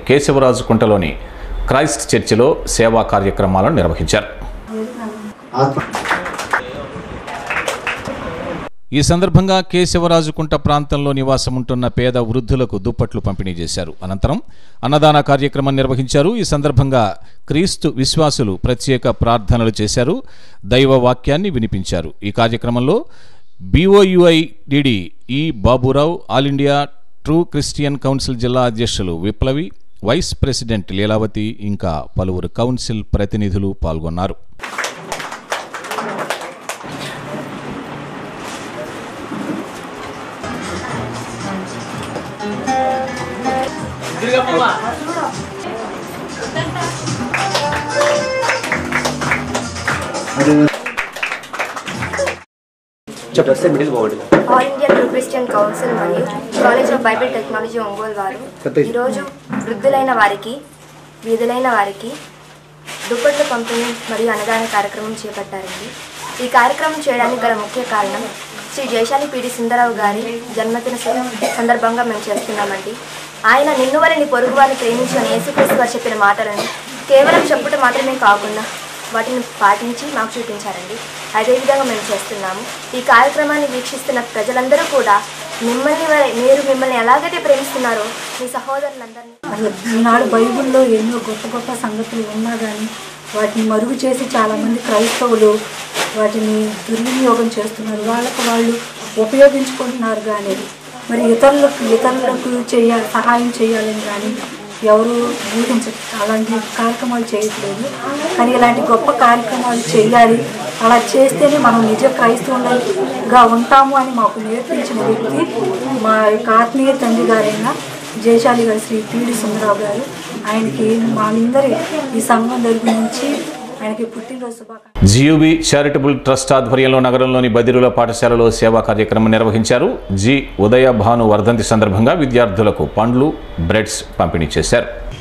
Keshavaraju కుంటలోని Christ చర్చిలో సేవా కార్యక్రమాలను నిర్వహించారు ఈ సందర్భంగా కేశవరాజుకుంట ప్రాంతంలో నివాసం ఉంటున్న పేద వృద్ధులకు దుప్పట్లు పంపిణీ చేశారు అనంతరం అన్నదాన కార్యక్రమం నిర్వహించారు ఈ సందర్భంగా క్రీస్తు విశ్వాసులు ప్రత్యేక ప్రార్థనలు చేశారు దైవ వాక్యాన్ని వినిపించారు ఈ కార్యక్రమంలో బీఓయుఐ డిడి ఈ Baburao All India True Christian Council జిల్లా అధ్యక్షులు విప్లవి వైస్ ప్రెసిడెంట్ లీలావతి ఇంకా పలువురు కౌన్సిల్ ప్రతినిధులు పాల్గొన్నారు చెప్పేస్తే మిడిల్ బాగుంటుంది All India True Christian Council మరియు college of Bible technology Ongole వారు ఈరోజు వృద్ధులైన వారికి వీధులైన వారికి దుప్పట్లు పంపిణీ మరియు అన్నదాన కార్యక్రమం చేపట్టారండి ఈ కార్యక్రమం చేయడానికి గల ముఖ్య కారణం శ్రీ జయశాలి పిడి సుందరరావు గారి జన్మదిన స- సందర్భంగా మేము చేస్తున్నామండి ఆయన నిన్ను వలని పొరుగు వారిని ప్రేమించని యేసుక్రీస్తు వారు చెప్పిన మాటలను కేవలం చెప్పుట మాత్రమే కాకుండా వాటిని పాటించి మాకు చూపించారండి అదేవిధంగా మేము చేస్తున్నాము ఈ కార్యక్రమాన్ని వీక్షిస్తున్న ప్రజలందరూ కూడా మిమ్మల్ని వలె- మీరు మిమ్మల్ని ఎలాగైతే ప్రేమిస్తున్నారో మీ సహోదరులందరినీ అసలు ఈనాడు బైబిల్లో ఎన్నో గొప్ప గొప్ప సంగతులు ఉన్నా కానీ వాటిని మరుగు చేసి చాలామంది క్రైస్తవులు వాటిని దుర్వినియోగం చేస్తున్నారు వాళ్ళకు వాళ్ళు ఉపయోగించుకుంటున్నారు కానీ మరి ఇతరులకు ఇతరులకు చేయాలి సహాయం చేయాలని కానీ ఎవరు ఊహించ అలాంటి కార్యక్రమాలు చేయట్లేదు కానీ ఇలాంటి గొప్ప కార్యక్రమాలు చేయాలి అలా చేస్తేనే మనం నిజ క్రైస్తవులుగా ఉంటాము అని మాకు నేర్పించిన వ్యక్తి మా యొక్క ఆత్మీయ తండ్రి గారైన జయశాలి గారు శ్రీ పిడి సుందరరావు గారు ఆయనకి మా అందరి ఈ సంఘం తరపు నుంచి ఆయనకి పుట్టినరోజు శుభాకాంక్షలు జియుబి చారిటబుల్ ట్రస్ట్ ఆధ్వర్యంలో నగరంలోని బదిరుల పాఠశాలలో సేవా కార్యక్రమం నిర్వహించారు జి ఉదయ భాను వర్ధంతి సందర్భంగా విద్యార్థులకు పండ్లు బ్రెడ్స్ పంపిణీ చేశారు